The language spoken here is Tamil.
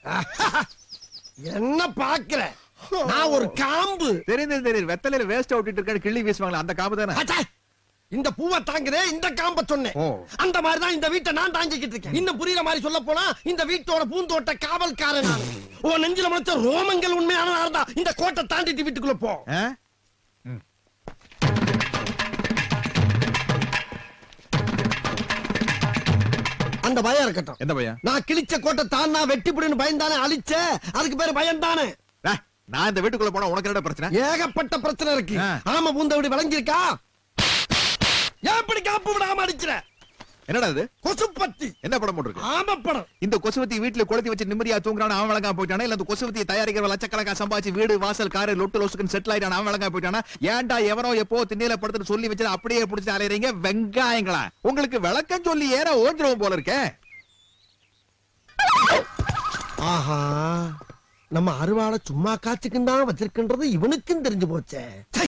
என்ன பாக்குற நான் ஒரு காம்பு தெரியுது தெரியுது வெத்தலையில வேஸ்ட் அவுட்டிட்டு இருக்காரு கிள்ளி வீசுவாங்களா அந்த காப்பு தானே அச்சே, இந்த பூவை தாங்குறேன் இந்த காம்ப சொன்னேன் ஓ. அந்த மாதிரி தான் இந்த வீட்டை நான் தாங்கிக்கிட்டு இருக்கேன் இன்னும் புரியுற மாதிரி சொல்ல போனா இந்த வீட்டோட பூந்தோட்ட காவல்காரன் நான் உன் நெஞ்சில முளைச்ச ரோமங்கள் உண்மையானதா இருந்தா இந்த கோட்டை தாண்டிட்டு வீட்டுக்குள்ள போ ஆ? அந்த பயம் இருக்கட்டும் எந்த பையன் நான் கிழிச்ச கோட்டை தானா வெட்டி புடின்னு பயந்தானே அழிச்ச அதுக்கு பேரு பயம் தானே ஆ, நான் இந்த வீட்டுக்குள்ள போனா உனக்கு என்ன பிரச்சனை ஏகப்பட்ட பிரச்சனை இருக்கு ஆ. ஆமா பூந்த வீடு விளங்கியிருக்கா எப்படி காப்பு விடாம அடிக்கிற என்னடா இது கொசுப்பத்தி என்ன படம் போட்டிருக்கு ஆம படம் இந்த கொசுவத்தி வீட்டுல கொளுத்தி வச்சு நிம்மதியா தூங்குறான் அவன் வழங்கா போயிட்டானா இல்ல இந்த கொசுவத்தியை தயாரிக்கிற லட்சக்கணக்கா சம்பாதிச்சு வீடு வாசல் காரு லொட்டு லொசுக்குன்னு செட்டில் ஆயிட்டான் அவன் வழங்கா போயிட்டானா ஏன்டா எவனோ எப்போ திண்ணையில படுத்துட்டு சொல்லி வச்சு அப்படியே புடிச்சு அலையறீங்க வெங்காயங்களா உங்களுக்கு விளக்கம் சொல்லி ஏற ஓஞ்சிருவோம் போல இருக்கே ஆஹா நம்ம அருவாளை சும்மா காய்ச்சிக்கும் தான் வச்சிருக்கின்றது இவனுக்கும் தெரிஞ்சு போச்சே ச்சை.